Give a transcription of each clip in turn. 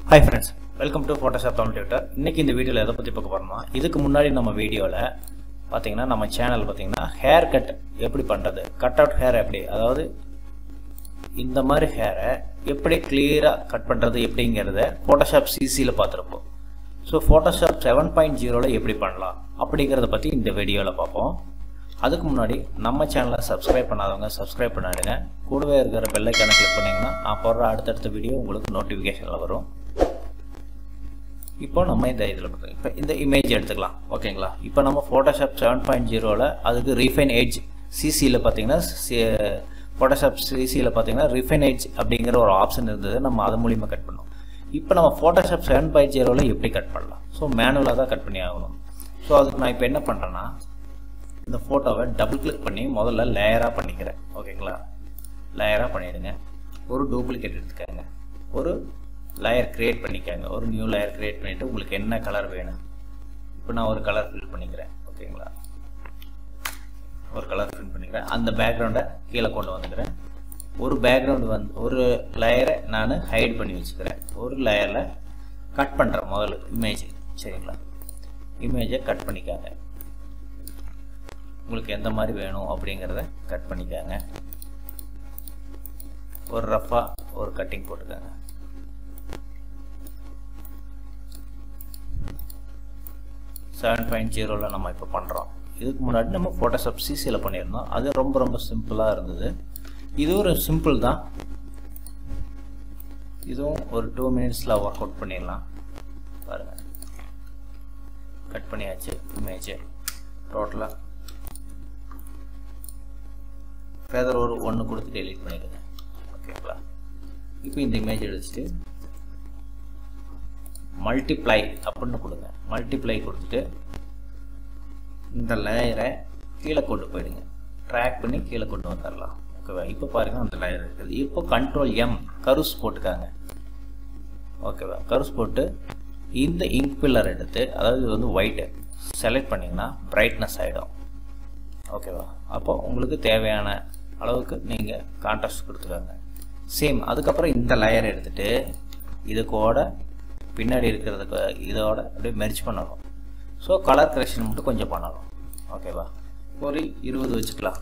hi friends welcome to Photoshop Tamil tutor இன்றைக்கி இந்த வீடியோவில் எதை பற்றி பார்க்க போகிறோம்னா இதுக்கு முன்னாடி நம்ம வீடியோவில் பார்த்தீங்கன்னா நம்ம சேனல் பார்த்தீங்கன்னா ஹேர் கட் எப்படி பண்ணுறது கட் அவுட் ஹேர் எப்படி அதாவது இந்த மாதிரி ஹேரை எப்படி கிளியராக கட் பண்ணுறது எப்படிங்கிறத ஃபோட்டோஷாப் சிசியில் பார்த்துருப்போம் ஸோ ஃபோட்டோஷாப் செவன் பாயிண்ட் ஜீரோவில் எப்படி பண்ணலாம் அப்படிங்கிறத பற்றி இந்த வீடியோவில் பார்ப்போம் அதுக்கு முன்னாடி நம்ம சேனலை சப்ஸ்கிரைப் பண்ணாதவங்க சப்ஸ்கிரைப் பண்ணிடுங்க கூடவே இருக்கிற பெல்லைக்கான கிளிக் பண்ணிங்கன்னா நான் போடுற அடுத்தடுத்த வீடியோ உங்களுக்கு நோட்டிஃபிகேஷனில் வரும் இப்போ நம்ம இந்த இதில் பார்த்து இப்போ இந்த இமேஜ் எடுத்துக்கலாம் ஓகேங்களா இப்போ நம்ம ஃபோட்டோஷாப் செவன் பாயிண்ட் ஜீரோவில் அதுக்கு ரீஃபைன் ஏஜ் சிசியில் பார்த்தீங்கன்னா ஃபோட்டோஷாப் சிசியில் பார்த்தீங்கன்னா ரிஃபைன் ஏஜ் அப்படிங்கிற ஒரு ஆப்ஷன் இருந்தது நம்ம அது மூலிமா கட் பண்ணோம் இப்போ நம்ம ஃபோட்டோஷாப் செவன் பாயிண்ட் ஜீரோவில் எப்படி கட் பண்ணலாம் ஸோ மேனுவலாக தான் கட் பண்ணி ஆகணும் ஸோ அதுக்கு நான் இப்போ என்ன பண்ணுறேன்னா இந்த ஃபோட்டோவை டபுள் கிளிக் பண்ணி முதல்ல லேயராக பண்ணிக்கிறேன் ஓகேங்களா லேயராக பண்ணிவிடுங்க ஒரு டூப்ளிகேட் எடுத்துக்கோங்க ஒரு லேயர் க்ரியேட் பண்ணிக்கோங்க ஒரு நியூ லேயர் க்ரியேட் பண்ணிவிட்டு உங்களுக்கு என்ன கலர் வேணும் இப்போ நான் ஒரு கலர் ஃபில் பண்ணிக்கிறேன் ஓகேங்களா ஒரு கலர் ஃபில் பண்ணிக்கிறேன் அந்த பேக்ரவுண்டை கீழே கொண்டு வந்துக்கிறேன் ஒரு பேக்ரவுண்டு வந்து ஒரு லேயரை நான் ஹைட் பண்ணி வச்சுக்கிறேன் ஒரு லேயரில் கட் பண்ணுறேன் முதல்ல இமேஜ் சரிங்களா இமேஜை கட் பண்ணிக்காங்க உங்களுக்கு எந்த மாதிரி வேணும் அப்படிங்கிறத கட் பண்ணிக்காங்க ஒரு ரஃபாக ஒரு கட்டிங் போட்டுக்கோங்க செவன் பாயிண்ட் ஜீரோவில் நம்ம இப்போ பண்ணுறோம் இதுக்கு முன்னாடி நம்ம ஃபோட்டோஷாப் சிசியில் பண்ணியிருந்தோம் அது ரொம்ப ரொம்ப சிம்பிளாக இருந்தது இது ஒரு சிம்பிள் தான் இதுவும் ஒரு டூ மினிட்ஸில் ஒர்க் அவுட் பண்ணிடலாம் பாருங்கள் கட் பண்ணியாச்சு இமேஜ் டோட்டலாக ஃபேதர் ஒரு ஒன்று கொடுத்து டெலீட் பண்ணிடுங்க ஓகேங்களா இப்போ இந்த இமேஜ் எடுத்துட்டு மல்டிப்ளை அப்படின்னு கொடுங்க மல்டிப்ளை கொடுத்துட்டு இந்த லேயரை கீழே கொண்டு போயிடுங்க ட்ராக் பண்ணி கீழே கொண்டு வந்துடலாம் ஓகேவா இப்போ பாருங்கள் அந்த லேயர் இருக்குது இப்போ கண்ட்ரோல் எம் கருஸ் போட்டுக்காங்க ஓகேவா கருஸ் போட்டு இந்த இங்க் பில்லர் எடுத்து அதாவது இது வந்து ஒயிட்டு செலக்ட் பண்ணிங்கன்னா பிரைட்னஸ் ஆகிடும் ஓகேவா அப்போ உங்களுக்கு தேவையான அளவுக்கு நீங்கள் கான்ட்ராஸ்ட் கொடுத்துக்கோங்க சேம் அதுக்கப்புறம் இந்த லேயர் எடுத்துகிட்டு இது கூட பின்னாடி இருக்கிறதுக்கு இதோட அப்படியே மெர்ஜ் பண்ணணும் ஸோ கலர் கரெக்ஷன் மட்டும் கொஞ்சம் பண்ணணும் ஓகேவா ஒரு இருபது வச்சுக்கலாம்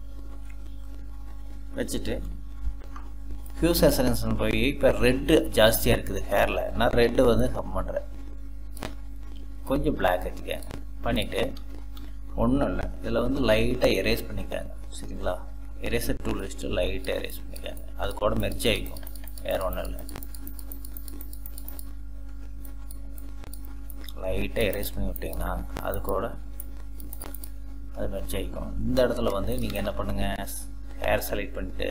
வச்சுட்டு ஹியூ செசன்ஸ் போய் இப்போ ரெட்டு ஜாஸ்தியாக இருக்குது ஹேரில் நான் ரெட்டு வந்து கம் பண்ணுறேன் கொஞ்சம் பிளாக் வச்சுக்கேன் பண்ணிவிட்டு ஒன்றும் இல்லை இதில் வந்து லைட்டாக எரேஸ் பண்ணிக்காங்க சரிங்களா எரேசர் டூல் வச்சுட்டு லைட்டாக எரேஸ் பண்ணிக்காங்க அது கூட மெர்ஜ் ஆகிக்கும் வேறு ஒன்றும் இல்லை லைட்டாக எரேஸ் பண்ணி விட்டிங்கன்னா அது கூட அது மெர்ஜ் ஆகிக்கும் இந்த இடத்துல வந்து நீங்கள் என்ன பண்ணுங்கள் ஹேர் செலக்ட் பண்ணிட்டு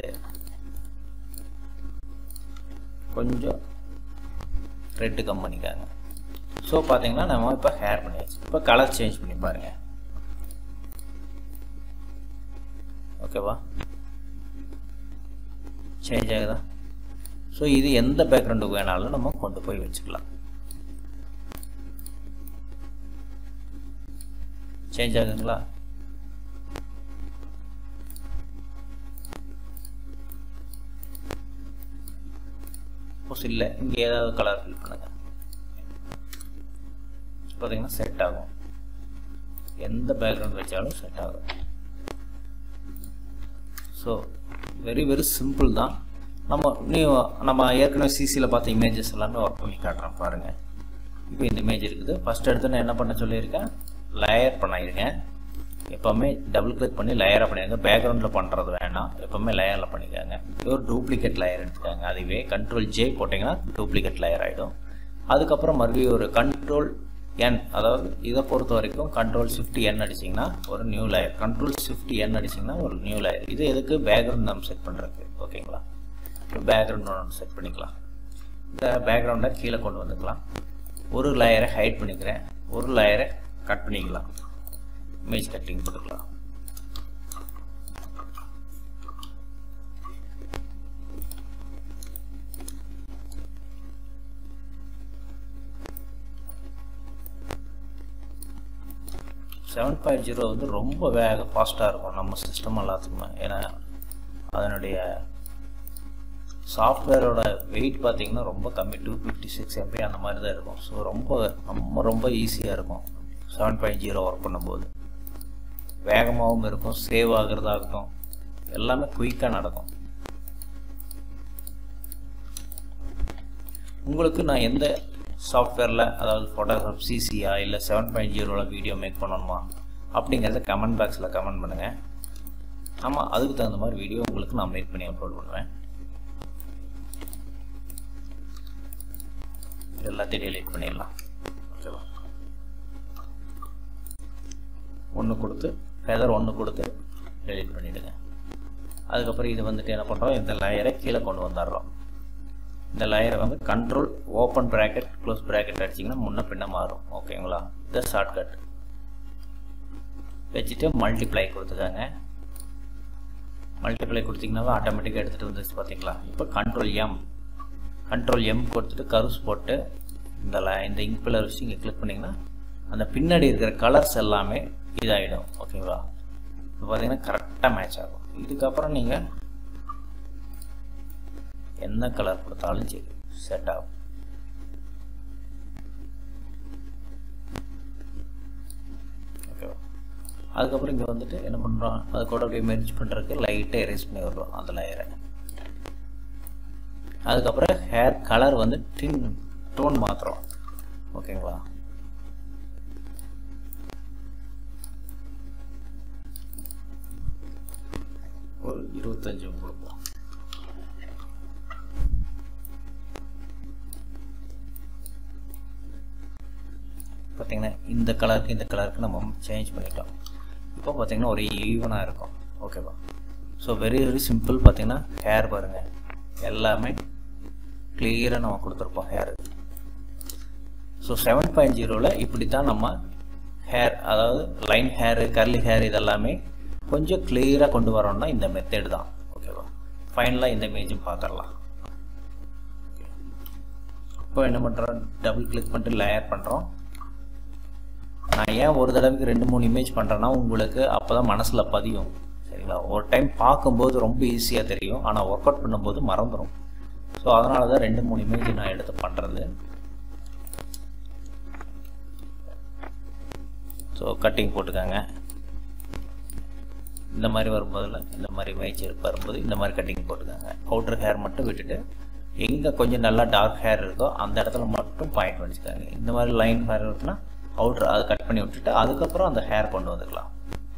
கொஞ்சம் ரெட்டு கம் பண்ணிக்காங்க ஸோ பார்த்தீங்கன்னா நம்ம இப்போ ஹேர் பண்ணியாச்சு இப்போ கலர் சேஞ்ச் பண்ணி பாருங்கள் ஓகேவா சேஞ்ச் ஆகுதா ஸோ இது எந்த பேக்ரவுண்டுக்கு வேணாலும் நம்ம கொண்டு போய் வச்சுக்கலாம் சேஞ்ச் ஆகுதுங்களா சப்போஸ் இல்லை இங்கே ஏதாவது கலர் ஃபில் பண்ணுங்கள் பார்த்தீங்கன்னா செட் ஆகும் எந்த பேக்ரவுண்ட் வச்சாலும் செட் ஆகும் ஸோ வெரி வெரி சிம்பிள் தான் நம்ம நீ நம்ம ஏற்கனவே சிசியில் பார்த்த இமேஜஸ் எல்லாமே ஒர்க் பண்ணி காட்டுறேன் பாருங்கள் இப்போ இந்த இமேஜ் இருக்குது ஃபஸ்ட் எடுத்து நான் என்ன பண்ண சொல்லியிருக்கேன் லேயர் பண்ணிடுங்க எப்போவுமே டபுள் கிளிக் பண்ணி லேயராக பண்ணிடுங்க பேக்ரவுண்டில் பண்ணுறது வேணாம் எப்போவுமே லேயரில் பண்ணிக்கோங்க ஒரு டூப்ளிகேட் லேயர் எடுத்துக்காங்க அதுவே கண்ட்ரோல் ஜே போட்டிங்கன்னா டூப்ளிகேட் லேயர் ஆகிடும் அதுக்கப்புறம் மறுபடியும் ஒரு கண்ட்ரோல் என் அதாவது இதை பொறுத்த வரைக்கும் கண்ட்ரோல் ஷிஃப்ட் என் அடிச்சிங்கன்னா ஒரு new layer control shift N அடிச்சிங்கன்னா ஒரு நியூ லேயர் இது எதுக்கு பேக்ரவுண்ட் நம்ம செட் பண்ணுறதுக்கு ஓகேங்களா இப்போ பேக்ரவுண்ட் ஒன்று செட் பண்ணிக்கலாம் இந்த பேக்ரவுண்டை கீழே கொண்டு வந்துக்கலாம் ஒரு லேயரை ஹைட் பண்ணிக்கிறேன் ஒரு லேயரை கட் பண்ணிக்கலாம் இமேஜ் கட்டிங் போட்டுக்கலாம் செவன் பாயிண்ட் ஜீரோ வந்து ரொம்ப வேக ஃபாஸ்ட்டாக இருக்கும் நம்ம சிஸ்டம் எல்லாத்துக்குமே ஏன்னா அதனுடைய சாஃப்ட்வேரோட வெயிட் பார்த்தீங்கன்னா ரொம்ப கம்மி டூ ஃபிஃப்டி சிக்ஸ் எம்பி அந்த மாதிரி தான் இருக்கும் ஸோ ரொம்ப ரொம்ப ரொம்ப ஈஸியாக இருக்கும் செவன் பாயிண்ட் ஜீரோ ஒர்க் பண்ணும்போது வேகமாகவும் இருக்கும் சேவ் ஆகிறதாகட்டும் எல்லாமே குயிக்காக நடக்கும் உங்களுக்கு நான் எந்த சாஃப்ட்வேரில் அதாவது ஃபோட்டோகிராஃப் சிசியா இல்லை செவன் பாயிண்ட் ஜீரோவில் வீடியோ மேக் பண்ணணுமா அப்படிங்கிறத கமெண்ட் பாக்ஸில் கமெண்ட் பண்ணுங்கள் ஆமாம் அதுக்கு தகுந்த மாதிரி வீடியோ உங்களுக்கு நான் மேக் பண்ணி அப்லோட் பண்ணுவேன் எல்லாத்தையும் டெலீட் பண்ணிடலாம் ஓகேவா ஒன்று கொடுத்து ஃபெதர் ஒன்று கொடுத்து டெலீட் பண்ணிவிடுங்க அதுக்கப்புறம் இது வந்துட்டு என்ன பண்ணுறோம் இந்த லேயரை கீழே கொண்டு வந்துடுறோம் இந்த லேயரை வந்து control open bracket close bracket அடிச்சிங்கன்னா முன்ன பின்ன மாறும் ஓகேங்களா இந்த ஷார்ட்கட் வச்சுட்டு மல்டிப்ளை கொடுத்துக்காங்க மல்டிப்ளை கொடுத்தீங்கன்னா ஆட்டோமேட்டிக்காக எடுத்துகிட்டு வந்துச்சு பார்த்தீங்களா இப்போ கண்ட்ரோல் எம் கண்ட்ரோல் எம் கொடுத்துட்டு கருஸ் போட்டு இந்த இந்த இங்க் பில்லர் வச்சு இங்கே கிளிக் பண்ணிங்கன்னா அந்த பின்னாடி இருக்கிற கலர்ஸ் எல்லாமே இதாகிடும் ஓகேங்களா இப்போ பார்த்தீங்கன்னா கரெக்டாக மேட்ச் ஆகும் இதுக்கப்புறம் நீங்கள் என்ன கலர் கொடுத்தாலும் சரி செட் ஆகும் ஓகேவா அதுக்கப்புறம் இங்கே வந்துட்டு என்ன பண்ணுறோம் அது கூட அப்படியே மெர்ஜ் பண்ணுறதுக்கு லைட்டாக எரேஸ் பண்ணி விடுறோம் அந்த லேயரை அதுக்கப்புறம் ஹேர் கலர் வந்து டின் டோன் மாற்றுறோம் ஓகேங்களா ஒரு இருபத்தஞ்சு கொடுப்போம் பார்த்தீங்கன்னா இந்த கலருக்கு இந்த கலருக்கு நம்ம சேஞ்ச் பண்ணிட்டோம் இப்போ பார்த்தீங்கன்னா ஒரு ஈவனாக இருக்கும் ஓகேவா ஸோ வெரி வெரி சிம்பிள் பார்த்தீங்கன்னா ஹேர் பாருங்கள் எல்லாமே கிளியராக நம்ம கொடுத்துருப்போம் ஹேர் ஸோ செவன் பாயிண்ட் ஜீரோவில் இப்படி தான் நம்ம ஹேர் அதாவது லைன் ஹேரு கர்லி ஹேர் இதெல்லாமே கொஞ்சம் கிளியராக கொண்டு வரோம்னா இந்த மெத்தேடு தான் ஓகேவா ஃபைனலாக இந்த இமேஜும் பார்த்துடலாம் இப்போ என்ன பண்ணுறோம் டபுள் கிளிக் பண்ணிட்டு லேயர் பண்ணுறோம் நான் ஏன் ஒரு தடவைக்கு ரெண்டு மூணு இமேஜ் பண்ணுறேன்னா உங்களுக்கு அப்போ தான் மனசில் பதியும் சரிங்களா ஒரு டைம் பார்க்கும்போது ரொம்ப ஈஸியாக தெரியும் ஆனால் ஒர்க் அவுட் பண்ணும்போது மறந்துடும் ஸோ அதனால தான் ரெண்டு மூணு இமேஜ் நான் எடுத்து பண்ணுறது ஸோ கட்டிங் போட்டுக்காங்க இந்த மாதிரி வரும்போதில் இந்த மாதிரி இமேஜ் வரும்போது இந்த மாதிரி கட்டிங் போட்டுக்காங்க அவுட்டர் ஹேர் மட்டும் விட்டுட்டு எங்கே கொஞ்சம் நல்லா டார்க் ஹேர் இருக்கோ அந்த இடத்துல மட்டும் பாயிண்ட் வச்சுக்காங்க இந்த மாதிரி லைன் ஹேர் இருக்குன்னா அவுட்ரு அதை கட் பண்ணி விட்டுட்டு அதுக்கப்புறம் அந்த ஹேர் கொண்டு வந்துக்கலாம்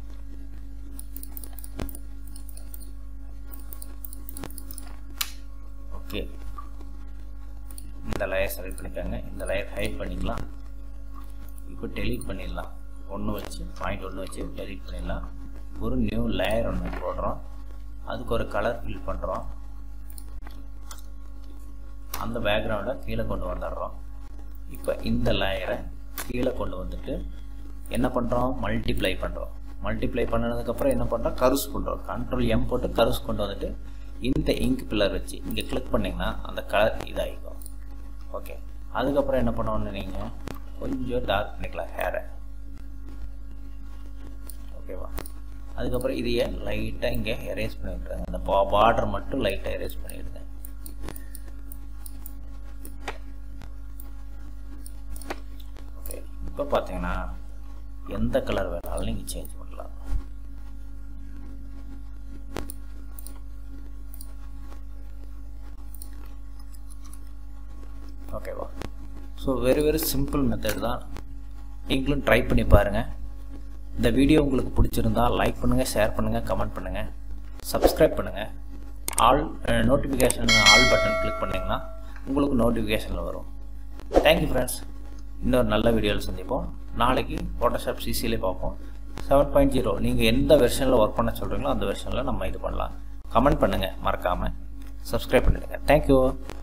ஓகே இந்த லேயர் செலக்ட் பண்ணிக்கோங்க இந்த லேயர் ஹைட் பண்ணிக்கலாம் இப்போ டெலீட் பண்ணிடலாம் ஒன்று வச்சு பாயிண்ட் ஒன்று வச்சு டெலீட் பண்ணிடலாம் ஒரு நியூ லேயர் ஒன்று போடுறோம் அதுக்கு ஒரு கலர் ஃபில் பண்ணுறோம் அந்த பேக்ரவுண்டை கீழே கொண்டு வந்துடுறோம் இப்போ இந்த லேயரை கீழே கொண்டு வந்துட்டு என்ன பண்ணுறோம் மல்டிப்ளை பண்ணுறோம் மல்டிப்ளை பண்ணதுக்கப்புறம் என்ன பண்ணுறோம் கருஸ் பண்ணுறோம் கண்ட்ரோல் எம் போட்டு கருஸ் கொண்டு வந்துட்டு இந்த இங்க் பில்லர் வச்சு இங்கே கிளிக் பண்ணிங்கன்னா அந்த கலர் இதாகிக்கும் ஓகே அதுக்கப்புறம் என்ன பண்ணணும்னு நீங்கள் கொஞ்சம் டார்க் பண்ணிக்கலாம் ஹேரை ஓகேவா அதுக்கப்புறம் இதையே லைட்டாக இங்கே எரேஸ் பண்ணி விட்டுருங்க அந்த பார்டர் மட்டும் லைட்டாக எரேஸ் பண்ணிவிடுங்க ஓகே இப்போ பார்த்தீங்கன்னா எந்த கலர் வேணாலும் நீங்கள் சேஞ்ச் பண்ணலாம் ஓகேவா so very very simple method தான் நீங்களும் ட்ரை பண்ணி பாருங்கள் இந்த வீடியோ உங்களுக்கு பிடிச்சிருந்தா லைக் பண்ணுங்கள் ஷேர் பண்ணுங்கள் கமெண்ட் பண்ணுங்கள் சப்ஸ்கிரைப் பண்ணுங்கள் all notification all button click பண்ணிங்கன்னா உங்களுக்கு நோட்டிஃபிகேஷனில் வரும் தேங்க்யூ ஃப்ரெண்ட்ஸ் இன்னொரு நல்ல வீடியோவில் சந்திப்போம் நாளைக்கு ஃபோட்டோஷாப் சிசிலே பார்ப்போம் செவன் பாயிண்ட் ஜீரோ நீங்கள் எந்த வெர்ஷனில் ஒர்க் பண்ண சொல்கிறீங்களோ அந்த வெர்ஷனில் நம்ம இது பண்ணலாம் கமெண்ட் பண்ணுங்கள் மறக்காமல் சப்ஸ்கிரைப் பண்ணிடுங்க தேங்க்யூ